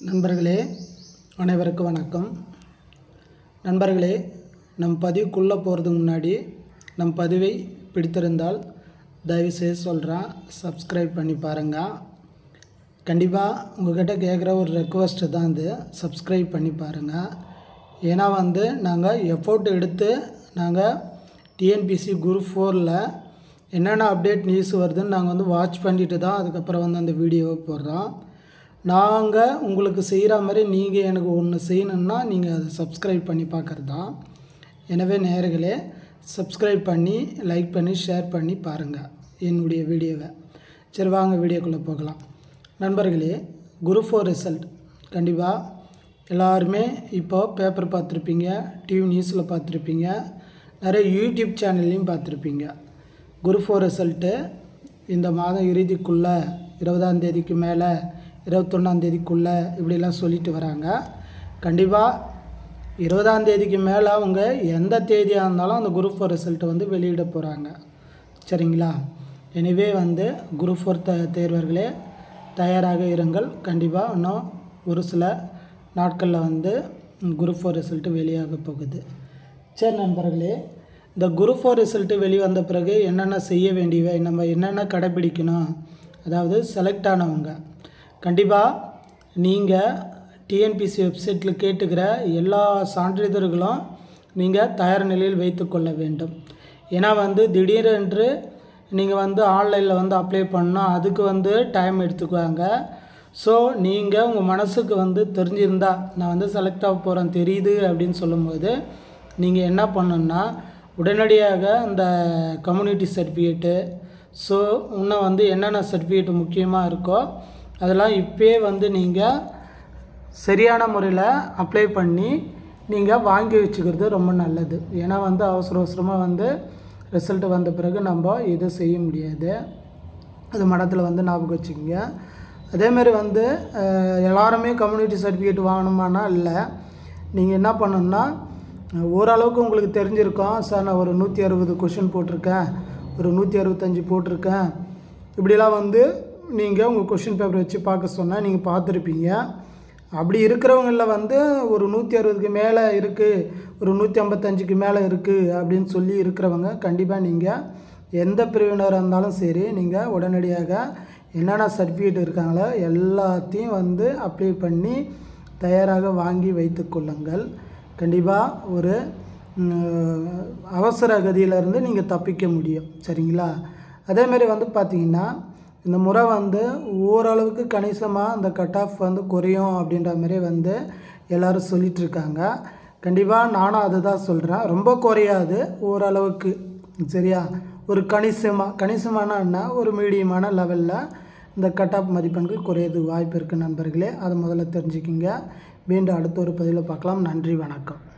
நண்பர்களே அனைவருக்கும் வணக்கம் நண்பர்களே நம் பதிவுக்குள்ளே போகிறதுக்கு முன்னாடி நம் பதிவை பிடித்திருந்தால் தயவுசெய்து சொல்கிறேன் சப்ஸ்கிரைப் பண்ணி பாருங்கள் கண்டிப்பாக உங்கள்கிட்ட கேட்குற ஒரு ரெக்வஸ்ட்டு தான் இது சப்ஸ்கிரைப் பண்ணி பாருங்கள் ஏன்னா வந்து நாங்கள் எஃபோர்ட் எடுத்து நாங்கள் டிஎன்பிசி குரூப் ஃபோரில் என்னென்ன அப்டேட் நியூஸ் வருதுன்னு நாங்கள் வந்து வாட்ச் பண்ணிட்டு தான் அதுக்கப்புறம் வந்து அந்த வீடியோவை போடுறோம் நாங்கள் உங்களுக்கு செய்கிற மாதிரி நீங்கள் எனக்கு ஒன்று செய்யணுன்னா நீங்கள் அதை சப்ஸ்கிரைப் பண்ணி பார்க்குறது தான் எனவே நேயர்களே சப்ஸ்கிரைப் பண்ணி லைக் பண்ணி ஷேர் பண்ணி பாருங்கள் என்னுடைய வீடியோவை சரி வாங்க வீடியோக்குள்ளே போகலாம் நண்பர்களே குரூப் ஃபோர் ரிசல்ட் கண்டிப்பாக எல்லாருமே இப்போ பேப்பர் பார்த்துருப்பீங்க டிவி நியூஸில் பார்த்துருப்பீங்க நிறைய யூடியூப் சேனல்லையும் பார்த்துருப்பீங்க குரூப் ஃபோர் ரிசல்ட்டு இந்த மாதம் இறுதிக்குள்ளே இருபதாம் தேதிக்கு மேலே இருபத்தொன்னாம் தேதிக்குள்ளே இப்படிலாம் சொல்லிட்டு வராங்க கண்டிப்பாக இருபதாம் தேதிக்கு மேலே அவங்க எந்த தேதியாக இருந்தாலும் அந்த குரூப் ஃபோர் ரிசல்ட்டை வந்து வெளியிட போகிறாங்க சரிங்களா எனவே வந்து குரூப் ஃபோர் த தேர்வர்களே தயாராக இருங்கள் கண்டிப்பாக இன்னும் ஒரு சில நாட்களில் வந்து குரூப் ஃபோர் ரிசல்ட்டு வெளியாக போகுது சரி நண்பர்களே இந்த குரூப் ஃபோர் ரிசல்ட்டு வெளிவந்த பிறகு என்னென்ன செய்ய வேண்டியவை நம்ம என்னென்ன கடைப்பிடிக்கணும் அதாவது செலக்ட் ஆனவங்க கண்டிப்பாக நீங்கள் டிஎன்பிசி வெப்சைட்டில் கேட்டுக்கிற எல்லா சான்றிதழ்களும் நீங்கள் தயார் நிலையில் வைத்துக்கொள்ள வேண்டும் ஏன்னா வந்து திடீரென்று நீங்கள் வந்து ஆன்லைனில் வந்து அப்ளை பண்ணால் அதுக்கு வந்து டைம் எடுத்துக்குவாங்க ஸோ நீங்கள் உங்கள் மனசுக்கு வந்து தெரிஞ்சிருந்தா நான் வந்து செலக்ட் ஆக போகிறேன் தெரியுது அப்படின்னு சொல்லும்போது நீங்கள் என்ன பண்ணணுன்னா உடனடியாக அந்த கம்யூனிட்டி சர்டிஃபிகேட்டு ஸோ இன்னும் வந்து என்னென்ன சர்டிஃபிகேட் முக்கியமாக இருக்கோ அதெல்லாம் இப்போயே வந்து நீங்கள் சரியான முறையில் அப்ளை பண்ணி நீங்கள் வாங்கி வச்சுக்கிறது ரொம்ப நல்லது ஏன்னா வந்து அவசர அவசரமாக வந்து ரிசல்ட் வந்த பிறகு நம்ம எதுவும் செய்ய முடியாது அது மனத்தில் வந்து ஞாபகம் வச்சுக்கோங்க அதேமாரி வந்து அஹ், எல்லாருமே கம்யூனிட்டி சர்டிஃபிகேட் வாங்கணுமானா இல்லை நீங்கள் என்ன பண்ணணுன்னா ஓரளவுக்கு உங்களுக்கு தெரிஞ்சிருக்கும் சார் நான் ஒரு நூற்றி அறுபது கொஷின் போட்டிருக்கேன் ஒரு நூற்றி அறுபத்தஞ்சி போட்டிருக்கேன் இப்படிலாம் வந்து நீங்கள் உங்கள் கொஷின் பேப்பர் வச்சு பார்க்க சொன்னால் நீங்கள் பார்த்துருப்பீங்க அப்படி இருக்கிறவங்களில் வந்து ஒரு நூற்றி அறுபதுக்கு மேலே இருக்குது ஒரு நூற்றி ஐம்பத்தஞ்சுக்கு மேலே இருக்குது அப்படின்னு சொல்லி இருக்கிறவங்க கண்டிப்பாக நீங்கள் எந்த பிரிவினராக இருந்தாலும் சரி நீங்கள் உடனடியாக என்னென்ன சர்டிஃபிகேட் இருக்காங்களோ எல்லாத்தையும் வந்து அப்ளை பண்ணி தயாராக வாங்கி வைத்து கொள்ளுங்கள் கண்டிப்பாக ஒரு ம், அவசர கதியிலேருந்து நீங்கள் தப்பிக்க முடியும் சரிங்களா அதேமாரி வந்து பார்த்திங்கன்னா இந்த முறை வந்து ஓரளவுக்கு கணிசமாக இந்த கட் ஆஃப் வந்து குறையும் அப்படின்ற மாதிரி வந்து எல்லோரும் சொல்லிட்டு இருக்காங்க கண்டிப்பாக நானும் அதுதான் சொல்கிறேன் ரொம்ப குறையாது ஓரளவுக்கு சரியா ஒரு கணிசமாக கணிசமான என்ன ஒரு மீடியமான லெவலில் இந்த கட் ஆஃப் மதிப்பெண்கள் குறையது வாய்ப்பு இருக்குது நண்பர்களே அதை முதல்ல தெரிஞ்சுக்கிங்க மீண்டும் அடுத்த ஒரு பதிவில் பார்க்கலாம் நன்றி வணக்கம்